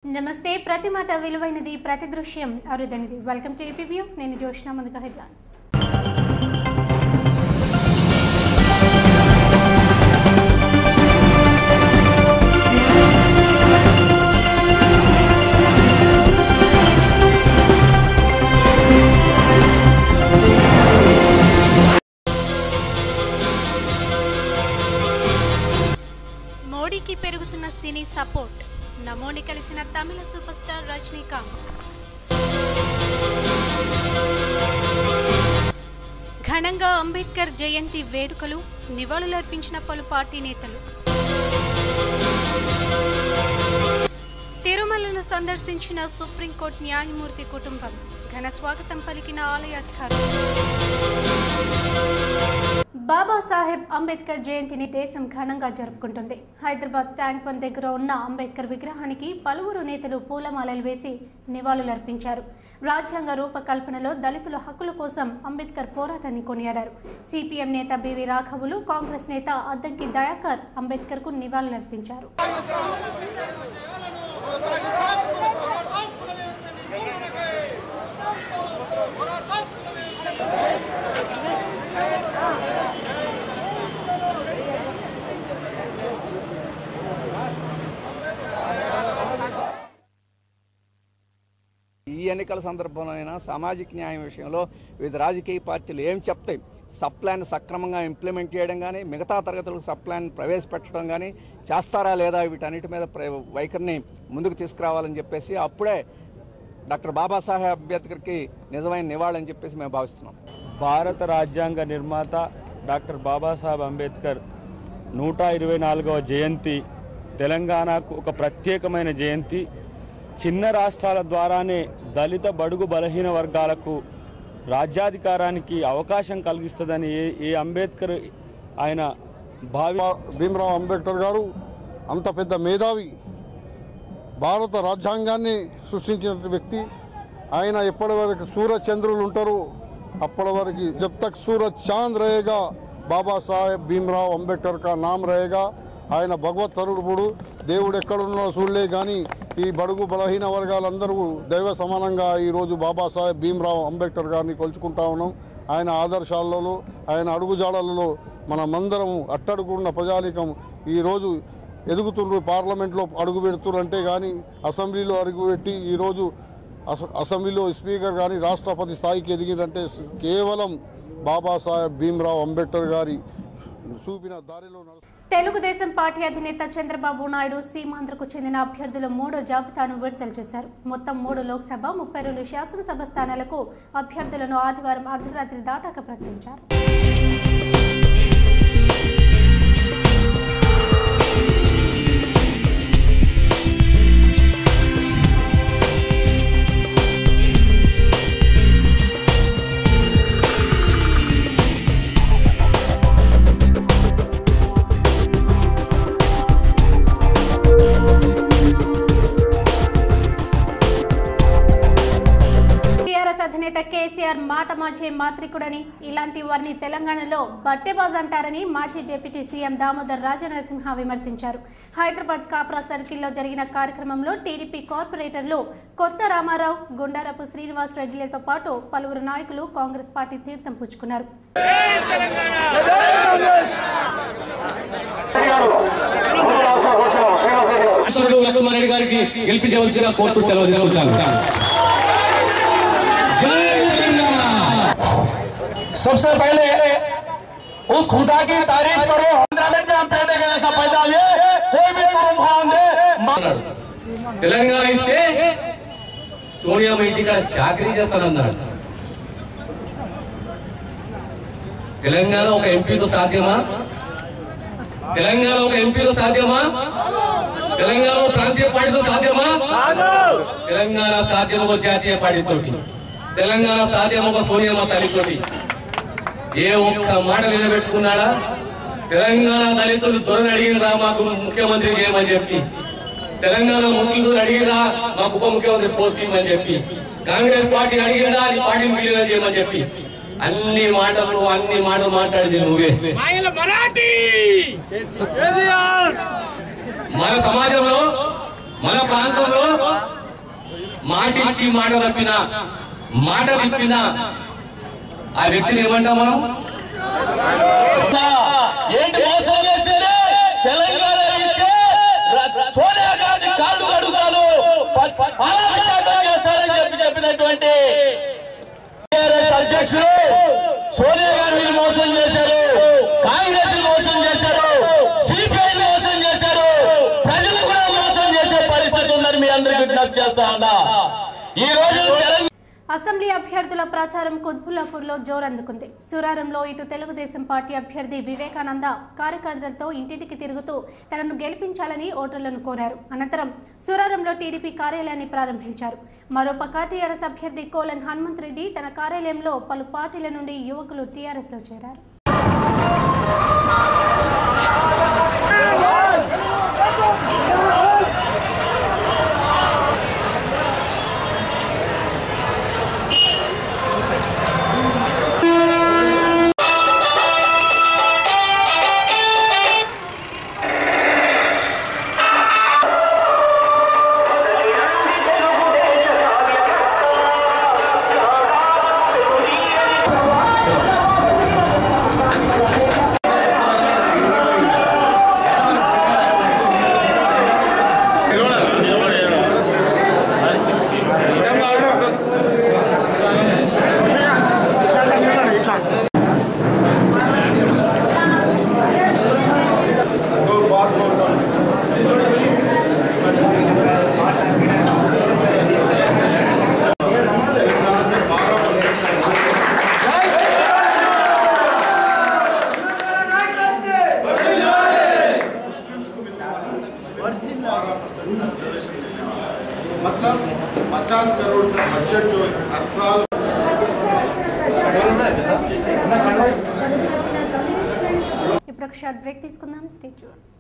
నమస్తే ప్రతి మాట విలువైనది ప్రతి దృశ్యం అరుదైనది వెల్కమ్ టు ఏపీవ్యూ నేను జోష్న ముందుగా హెడ్లైన్స్ మోడీకి పెరుగుతున్న సినీ సపోర్ట్ నమోని కలిసిన తమిళ సూపర్ స్టార్ రజనీకాంత్ ఘనంగా అంబేద్కర్ జయంతి వేడుకలు నివాళులర్పించిన పలు పార్టీ నేతలు తిరుమలను సందర్శించిన సుప్రీంకోర్టు న్యాయమూర్తి కుటుంబం ఘన స్వాగతం పలికిన ఆలయ అధికారులు బాబాసాహెబ్ అంబేద్కర్ జయంతిని దేశం ఘనంగా జరుపుకుంటుంది హైదరాబాద్ ట్యాంక్ బండ్ దగ్గర ఉన్న అంబేద్కర్ విగ్రహానికి పలువురు నేతలు పూలమాలలు వేసి నివాళులర్పించారు రాజ్యాంగ రూపకల్పనలో దళితుల హక్కుల కోసం అంబేద్కర్ పోరాటాన్ని కొనియాడారు సిపిఎం నేత బివి రాఘవులు కాంగ్రెస్ నేత అద్దంకి దయాకర్ అంబేద్కర్కు నివాళులర్పించారు ఈ ఎన్నికల సందర్భంలో అయినా సామాజిక న్యాయం విషయంలో వివిధ రాజకీయ పార్టీలు ఏం చెప్తాయి సప్లాన్ సక్రమంగా ఇంప్లిమెంట్ చేయడం కానీ మిగతా తరగతులకు సప్లాన్ ప్రవేశపెట్టడం కానీ చేస్తారా లేదా వీటన్నిటి మీద ప్ర- వైఖరిని ముందుకు తీసుకురావాలని చెప్పేసి అప్పుడే డాక్టర్ బాబాసాహెబ్ అంబేద్కర్కి నిజమైన నివాళని చెప్పేసి మేము భావిస్తున్నాం భారత రాజ్యాంగ నిర్మాత డాక్టర్ బాబాసాహెబ్ అంబేద్కర్ నూట ఇరవై నాలుగవ జయంతి తెలంగాణకు ఒక ప్రత్యేకమైన జయంతి చిన్న రాష్ట్రాల ద్వారానే దళిత బడుగు బలహీన వర్గాలకు రాజ్యాధికారానికి అవకాశం కలిగిస్తుందని ఏ ఏ అంబేద్కర్ ఆయన భావి భీమరావు అంబేద్కర్ గారు అంత పెద్ద మేధావి భారత రాజ్యాంగాన్ని సృష్టించిన వ్యక్తి ఆయన ఎప్పటి వరకు సూరజ్ చంద్రులు ఉంటారు అప్పటి వరకు జబ్ తక్ సూరజ్ చాంద్ रहेगा బాబాసాహెబ్ భీమరావు అంబేద్కర్ కా నామ్ रहेगा ఆయన భగవత్ తరుడుపుడు దేవుడు ఎక్కడున్నాడో చూడలే కానీ ఈ బడుగు బలహీన వర్గాలందరూ దైవ సమానంగా ఈరోజు బాబాసాహెబ్ భీమరావు అంబేద్కర్ గారిని కొలుచుకుంటా ఉన్నాం ఆయన ఆదర్శాలలో ఆయన అడుగుజాడలలో మనమందరం అట్టడుగున్న ప్రజాలికం ఈరోజు ఎదుగుతుండ్రు పార్లమెంట్లో అడుగు పెడుతురంటే కానీ అసెంబ్లీలో అడుగుపెట్టి ఈరోజు అస- అసెంబ్లీలో స్పీకర్ కానీ రాష్ట్రపతి స్థాయికి ఎదిగిరంటే కేవలం బాబాసాహెబ్ భీమరావు అంబేద్కర్ గారి చూపిన దారిలో నడుస్తూ తెలుగుదేశం పార్టీ అధినేత చంద్రబాబు నాయుడు సీమాంధ్రకు చెందిన అభ్యర్థుల మూడో జాబితాను విడుదల చేశారు మొత్తం మూడు లోక్సభ ముప్పై రెండు శాసనసభ స్థానాలకు అభ్యర్థులను ఆదివారం అర్ధరాత్రి దాటాక ప్రకటించారు టీఆర్ఎస్ అధినేత కేసీఆర్ మాట మార్చే మాత్రికుడని ఇలాంటి వారిని తెలంగాణలో బట్టెబాజ్ అంటారని మాజీ డిప్యూటీ సీఎం దామోదర్ రాజనరసింహ విమర్శించారు హైదరాబాద్ కాప్రా సర్కిల్లో జరిగిన కార్యక్రమంలో టీడీపీ కార్పొరేటర్లు కొత్త రామారావు గుండారపు శ్రీనివాస్ రెడ్డిలతో పాటు పలువురు నాయకులు కాంగ్రెస్ పార్టీ తీర్థం పుచ్చుకున్నారు మిత్రుడు లక్ష్మారెడ్డి గారికి గెలిపించవలసిన కోర్టు సెలవు తీసుకుంటాను జై తెలంగాణ सबसे पहले उस खुदा की तारीफ करो में हम पेटे का ऐसा पैदा ये कोई भी तुम खान दे అన్నాడు. తెలంగాణ ఇస్తే సోనియా మీ ఇంటికి చాకరీ చేస్తానన్నాడు తెలంగాణ ఒక ఎంపీతో సాధ్యమా తెలంగాణ ఒక ఎంపీతో సాధ్యమా తెలంగాణ ఒక ప్రాంతీయ పార్టీతో సాధ్యమా తెలంగాణ సాధ్యం ఒక జాతీయ పార్టీతోటి తెలంగాణ సాధ్యం ఒక సోనియమ్మ తల్లితోటి ఏ ఒక్క మాట నిలబెట్టుకున్నాడా తెలంగాణ దళితులు దొరని అడిగినరా మాకు ముఖ్యమంత్రి చేయమని చెప్పి తెలంగాణ ముస్లింలు అడిగిరా మాకు ఉప ముఖ్యమంత్రి పోస్టింగ్ అని చెప్పి కాంగ్రెస్ పార్టీ అడిగిందా అది పార్టీని విలీనం చేయమని చెప్పి అన్ని మాటలు అన్ని మాటలు మాట్లాడేది నువ్వే మన సమాజంలో మన ప్రాంతంలో మాట ఇచ్చి మాట తప్పిన మాట తిప్పిన ఆ వ్యక్తిని ఏమంటాం మనం ఏంటి మోసం చేసింది తెలంగాణ ఇస్తే ర- సోనియా గాంధీ కాళ్ళు కడుగుతాను ప- ప- పాలాభిషేకం చేస్తారని చెప్పి చెప్పినటువంటి టీఆర్ఎస్ అధ్యక్షులు సోనియా గాంధీని మోసం చేశారు కాంగ్రెస్ మోసం చేశారు సిపిఐ మోసం చేశారు ప్రజలు కూడా మోసం చేసే పరిస్థితి ఉందని మీ అందరికీ విజ్ఞప్తి చేస్తా ఉన్నా ఈ రోజు తెలంగాణ అసెంబ్లీ అభ్యర్థుల ప్రచారం కుత్బుల్లాపూర్లో జోరందుకుంది సురారంలో ఇటు తెలుగుదేశం పార్టీ అభ్యర్థి వివేకానంద కార్యకర్తలతో ఇంటింటికి తిరుగుతూ తనను గెలిపించాలని ఓటర్లను కోరారు అనంతరం సురారంలో టీడీపీ కార్యాలయాన్ని ప్రారంభించారు మరోపక్క టీఆర్ఎస్ అభ్యర్థి కోలన్ హనుమంత్ రెడ్డి తన కార్యాలయంలో పలు పార్టీల నుండి యువకులు టీఆర్ఎస్లో చేరారు मतलब 50 करोड़ का बजट जो हर साल ఇప్పుడు ఒక షార్ట్ బ్రేక్ తీసుకుందాం స్టేట్